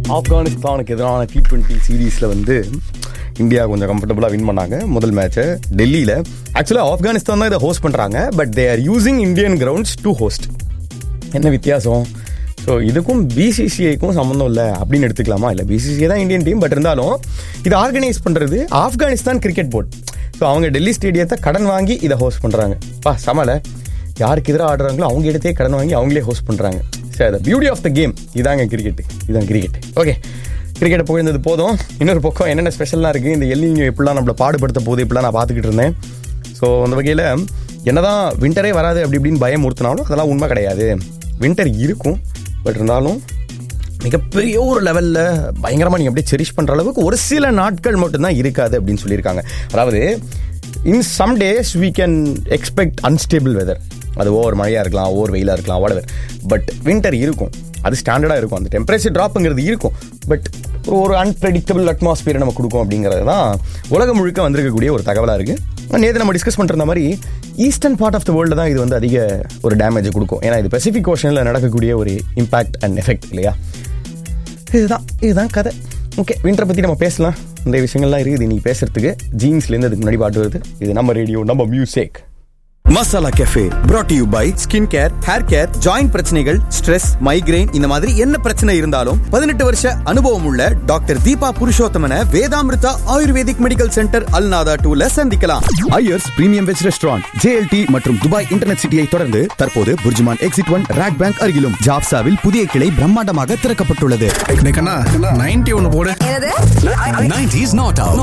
ஆப்கானிஸ்தானுக்கு எதிரான T twenty சீரீஸில் வந்து இந்தியா கொஞ்சம் கம்ஃபர்டபுளாக வின் பண்ணாங்க முதல் மேட்ச்சை டெல்லியில் ஆக்சுவலாக ஆப்கானிஸ்தான் தான் இதை ஹோஸ்ட் பண்ணுறாங்க but they are using Indian grounds to host என்ன வித்தியாசம் ஸோ இதுக்கும் பிசிசிஐக்கும் சம்மந்தம் இல்லை அப்படின்னு எடுத்துக்கலாமா இல்லை பிசிசிஐ தான் இந்தியன் டீம் பட் இருந்தாலும் இதை ஆர்கனைஸ் பண்ணுறது ஆப்கானிஸ்தான் கிரிக்கெட் போர்ட் ஸோ அவங்க டெல்லி ஸ்டேடியத்தை கடன் வாங்கி இதை ஹோஸ்ட் பண்ணுறாங்க பா சமல யாருக்கு எதிராக ஆடுறாங்களோ அவங்க இடத்தையே கடன் வாங்கி அவங்களே ஹோஸ்ட் பண்ணுறாங்க சரி the beauty of the game இதாங்க கிரிக்கெட் இதான் கிரிக்கெட் ஓகே கிரிக்கெட்டை போயிருந்தது போதும் இன்னொரு பக்கம் என்னென்ன ஸ்பெஷலாக இருக்குது இந்த எல்லிங்க எப்படிலாம் நம்மளை பாடுபடுத்த போகுது இப்படிலாம் நான் பார்த்துக்கிட்டு இருந்தேன் ஸோ அந்த வகையில் என்னதான் விண்டரே வராது அப்படி இப்படின்னு பயமுறுத்தினாலும் அதெல்லாம் உண்மை கிடையாது வின்டர் இருக்கும் பட் இருந்தாலும் மிகப்பெரிய ஒரு லெவலில் பயங்கரமாக நீங்கள் அப்படியே செரிஷ் பண்ணுற அளவுக்கு ஒரு சில நாட்கள் மட்டும்தான் இருக்காது அப்படின்னு சொல்லியிருக்காங்க அதாவது in some days we can expect unstable weather அது ஓவர் மழையாக இருக்கலாம் ஓவர் வெயிலாக இருக்கலாம் whatever பட் வின்டர் இருக்கும் அது ஸ்டாண்டர்டாக இருக்கும் அந்த டெம்பரேச்சர் ட்ராப்புங்கிறது இருக்கும் பட் ஒரு அன்பிரடிக்டபிள் அட்மாஸ்பியரை நம்ம கொடுக்கும் அப்படிங்கிறது தான் உலகம் முழுக்க வந்திருக்கக்கூடிய ஒரு தகவலாக இருக்குது நேற்று நம்ம டிஸ்கஸ் பண்ணிருந்த மாதிரி eastern part of the world தான் இது வந்து அதிக ஒரு டேமேஜ் கொடுக்கும் ஏன்னா இது பெசிபிக் ஓஷனில் நடக்கக்கூடிய ஒரு இம்பாக்ட் அண்ட் எஃபெக்ட் இல்லையா இதுதான் இதுதான் கதை ஓகே வின்டரை பற்றி நம்ம பேசலாம் இந்த விஷயங்கள்லாம் இருக்குது இன்னைக்கு பேசுறதுக்கு ஜீன்ஸ்லேருந்து அதுக்கு முன்னாடி பாட்டு வருது இது நம்ம ரேடியோ நம்ம music masala cafe brought to you by skin care hair care joint பிரச்சனைகள் ஸ்ட்ரெஸ் மைக்ரைன் இந்த மாதிரி என்ன பிரச்சனை இருந்தாலும் பதினெட்டு வருஷ அனுபவம் உள்ள doctor Deepa Purushothaman Vedamrutha Ayurvedic medical centre Al Nahda டூல சந்திக்கலாம் Iyers premium veg restaurant JLT மற்றும் துபாய் இன்டர்நெட் சிட்டியை தொடர்ந்து தற்போது BurJuman exit one RAK bank அருகிலும் ஜாப்சாவில் புதிய கிளை பிரம்மாண்டமாக திறக்கப்பட்டுள்ளது நைன்டி ஒன்னு போடு என்னது 90s not out